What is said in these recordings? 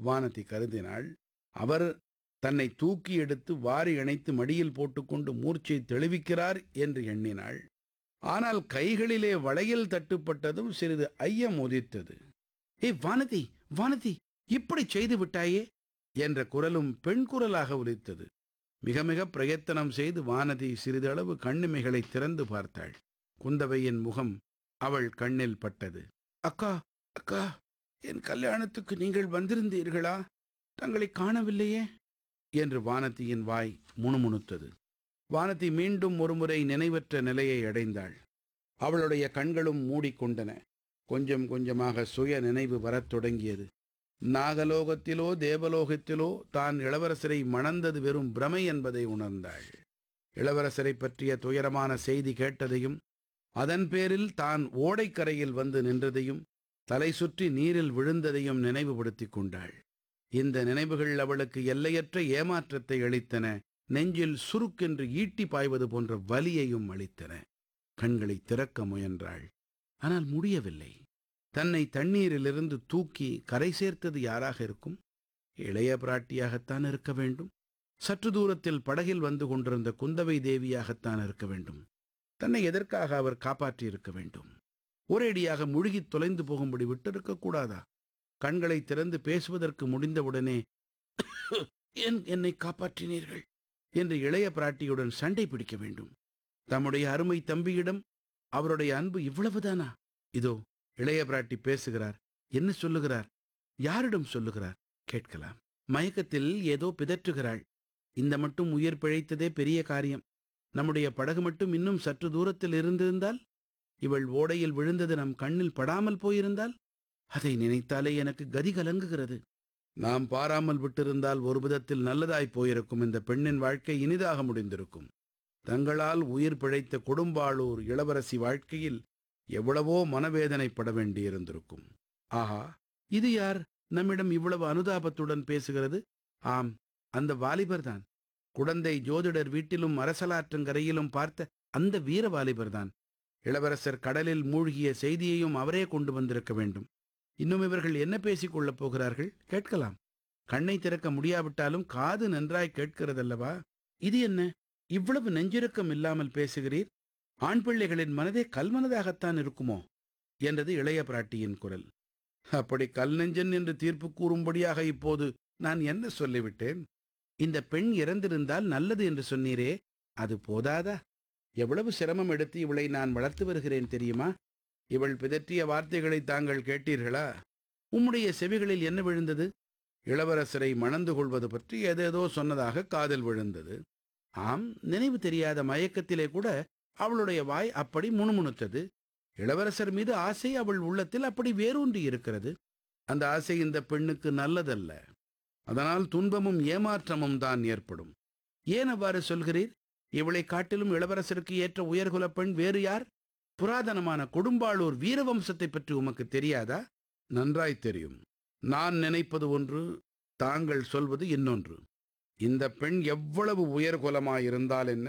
வானதி கருதினாள் அவர் தன்னை தூக்கி எடுத்து வாரி இணைத்து மடியில் போட்டுக்கொண்டு மூர்ச்சை தெளிவிக்கிறார் என்று எண்ணினாள் ஆனால் கைகளிலே வளையல் தட்டுப்பட்டதும் சிறிது ஐயம் உதித்தது ஏய் வானதி வானதி இப்படி செய்து விட்டாயே என்ற குரலும் பெண் குரலாக ஒலித்தது மிக மிக பிரயத்தனம் செய்து வானதி சிறிதளவு கண்ணிமைகளை திறந்து பார்த்தாள் குந்தவையின் முகம் அவள் கண்ணில் பட்டது அக்கா அக்கா என் கல்யாணத்துக்கு நீங்கள் வந்திருந்தீர்களா தங்களை காணவில்லையே என்று வானதியின் வாய் முணுமுணுத்தது வானதி மீண்டும் ஒருமுறை நினைவற்ற நிலையை அடைந்தாள் அவளுடைய கண்களும் மூடிக்கொண்டன கொஞ்சம் கொஞ்சமாக சுய நினைவு வரத் தொடங்கியது நாகலோகத்திலோ தேவலோகத்திலோ தான் இளவரசரை மணந்தது வெறும் பிரமை என்பதை உணர்ந்தாள் இளவரசரை பற்றிய துயரமான செய்தி கேட்டதையும் அதன் பேரில் தான் ஓடைக்கரையில் வந்து நின்றதையும் தலை சுற்றி நீரில் விழுந்ததையும் நினைவுபடுத்திக் கொண்டாள் இந்த நினைவுகள் அவளுக்கு எல்லையற்ற ஏமாற்றத்தை அளித்தன நெஞ்சில் சுருக்கென்று ஈட்டி பாய்வது போன்ற வலியையும் அளித்தன கண்களை திறக்க முயன்றாள் ஆனால் முடியவில்லை தன்னை தண்ணீரிலிருந்து தூக்கி கரை சேர்த்தது யாராக இருக்கும் இளைய பிராட்டியாகத்தான் இருக்க வேண்டும் சற்று தூரத்தில் படகில் வந்து கொண்டிருந்த குந்தவை தேவியாகத்தான் இருக்க வேண்டும் தன்னை எதற்காக அவர் காப்பாற்றியிருக்க வேண்டும் ஒரேடியாக முழுகித் தொலைந்து போகும்படி விட்டிருக்க கூடாதா கண்களை திறந்து பேசுவதற்கு முடிந்தவுடனே ஏன் என்னை காப்பாற்றினீர்கள் என்று இளைய பிராட்டியுடன் சண்டை பிடிக்க வேண்டும் தம்முடைய அருமை தம்பியிடம் அவருடைய அன்பு இவ்வளவுதானா இதோ இளைய பிராட்டி பேசுகிறார் என்ன சொல்லுகிறார் யாரிடம் சொல்லுகிறார் கேட்கலாம் மயக்கத்தில் ஏதோ பிதற்றுகிறாள் இந்த மட்டும் உயிர் பிழைத்ததே பெரிய காரியம் நம்முடைய படகு மட்டும் இன்னும் சற்று தூரத்தில் இருந்திருந்தால் இவள் ஓடையில் விழுந்தது நம் கண்ணில் படாமல் போயிருந்தால் அதை நினைத்தாலே எனக்கு கதி கலங்குகிறது நாம் பாராமல் விட்டிருந்தால் ஒரு விதத்தில் நல்லதாய் போயிருக்கும் இந்த பெண்ணின் வாழ்க்கை இனிதாக முடிந்திருக்கும் தங்களால் உயிர் பிழைத்த கொடும்பாளூர் இளவரசி வாழ்க்கையில் எவ்வளவோ மனவேதனைப்பட வேண்டியிருந்திருக்கும் ஆஹா இது யார் நம்மிடம் இவ்வளவு அனுதாபத்துடன் பேசுகிறது ஆம் அந்த வாலிபர்தான் குடந்தை ஜோதிடர் வீட்டிலும் அரசலாற்றங்கரையிலும் பார்த்த அந்த வீர வாலிபர்தான் இளவரசர் கடலில் மூழ்கிய செய்தியையும் அவரே கொண்டு வந்திருக்க வேண்டும் இன்னும் இவர்கள் என்ன பேசிக் கொள்ளப் போகிறார்கள் கேட்கலாம் கண்ணை திறக்க முடியாவிட்டாலும் காது நன்றாய் கேட்கிறதல்லவா இது என்ன இவ்வளவு நெஞ்சிருக்கம் இல்லாமல் பேசுகிறீர் ஆண் பிள்ளைகளின் மனதே கல்மனதாகத்தான் இருக்குமோ என்றது இளைய பிராட்டியின் குரல் அப்படி கல் நெஞ்சன் என்று தீர்ப்பு கூறும்படியாக இப்போது நான் என்ன சொல்லிவிட்டேன் இந்த பெண் இறந்திருந்தால் நல்லது என்று சொன்னீரே அது போதாதா எவ்வளவு சிரமம் எடுத்து இவளை நான் வளர்த்து வருகிறேன் தெரியுமா இவள் பிதற்றிய வார்த்தைகளை தாங்கள் கேட்டீர்களா உம்முடைய செவிகளில் என்ன விழுந்தது இளவரசரை மணந்து கொள்வது பற்றி ஏதேதோ சொன்னதாக காதில் விழுந்தது ஆம் நினைவு தெரியாத மயக்கத்திலே கூட அவளுடைய வாய் அப்படி முணுமுணுத்தது இளவரசர் மீது ஆசை அவள் உள்ளத்தில் அப்படி வேரூன்றி இருக்கிறது அந்த ஆசை இந்த பெண்ணுக்கு நல்லதல்ல அதனால் துன்பமும் ஏமாற்றமும் தான் ஏற்படும் ஏன் அவ்வாறு சொல்கிறீர் இவளை காட்டிலும் இளவரசருக்கு ஏற்ற உயர்குலப் பெண் வேறு யார் புராதனமான கொடும்பாளூர் வீரவம்சத்தை பற்றி உமக்கு தெரியாதா நன்றாய் தெரியும் நான் நினைப்பது ஒன்று தாங்கள் சொல்வது இன்னொன்று இந்த பெண் எவ்வளவு உயர்குலமாயிருந்தால் என்ன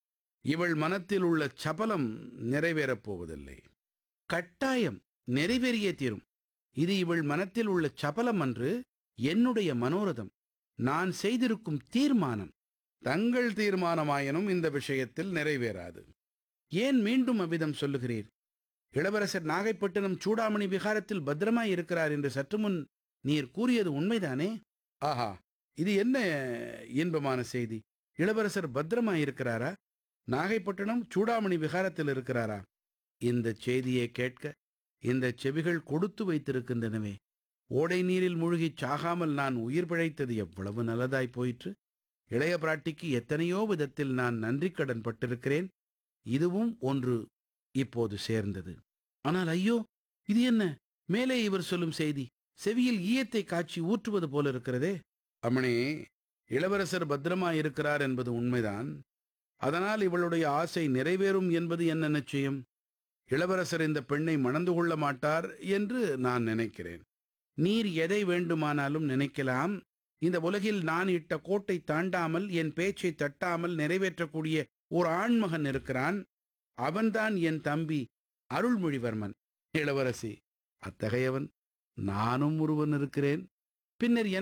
இவள் மனத்தில் உள்ள சபலம் நிறைவேறப் போவதில்லை கட்டாயம் நிறைவேறியே தீரும் இது இவள் மனத்தில் உள்ள சபலம் அன்று என்னுடைய மனோரதம் நான் செய்திருக்கும் தீர்மானம் தங்கள் தீர்மானமாயினும் இந்த விஷயத்தில் நிறைவேறாது ஏன் மீண்டும் அவ்விதம் சொல்லுகிறீர் இளவரசர் நாகைப்பட்டினம் சூடாமணி விகாரத்தில் பத்திரமாய் இருக்கிறார் என்று சற்று முன் நீர் கூறியது உண்மைதானே ஆஹா இது என்ன இன்பமான செய்தி இளவரசர் பத்திரமாய் இருக்கிறாரா நாகைப்பட்டினம் சூடாமணி விகாரத்தில் இருக்கிறாரா இந்த செய்தியை கேட்க இந்த செவிகள் கொடுத்து வைத்திருக்கின்றனவே ஓடை நீரில் மூழ்கிச் சாகாமல் நான் உயிர் பிழைத்தது எவ்வளவு நல்லதாய் போயிற்று இளைய பிராட்டிக்கு எத்தனையோ விதத்தில் நான் நன்றி கடன் பட்டிருக்கிறேன் இதுவும் ஒன்று இப்போது சேர்ந்தது ஆனால் ஐயோ இது என்ன மேலே இவர் சொல்லும் செய்தி செவியில் ஈயத்தை காய்ச்சி ஊற்றுவது போல இருக்கிறதே அம்மணே இளவரசர் பத்திரமாயிருக்கிறார் என்பது உண்மைதான் அதனால் இவளுடைய ஆசை நிறைவேறும் என்பது என்ன நிச்சயம் இளவரசர் இந்த பெண்ணை மணந்து கொள்ள மாட்டார் என்று நான் நினைக்கிறேன் நீர் எதை வேண்டுமானாலும் நினைக்கலாம் இந்த உலகில் நான் இட்ட கோட்டை தாண்டாமல் என் பேச்சை தட்டாமல் நிறைவேற்றக்கூடிய ஒரு ஆண்மகன் இருக்கிறான் அவன்தான் என் தம்பி அருள்மொழிவர்மன் இளவரசி அத்தகையவன் நானும் ஒருவன் இருக்கிறேன் பின்னர் எனக்கு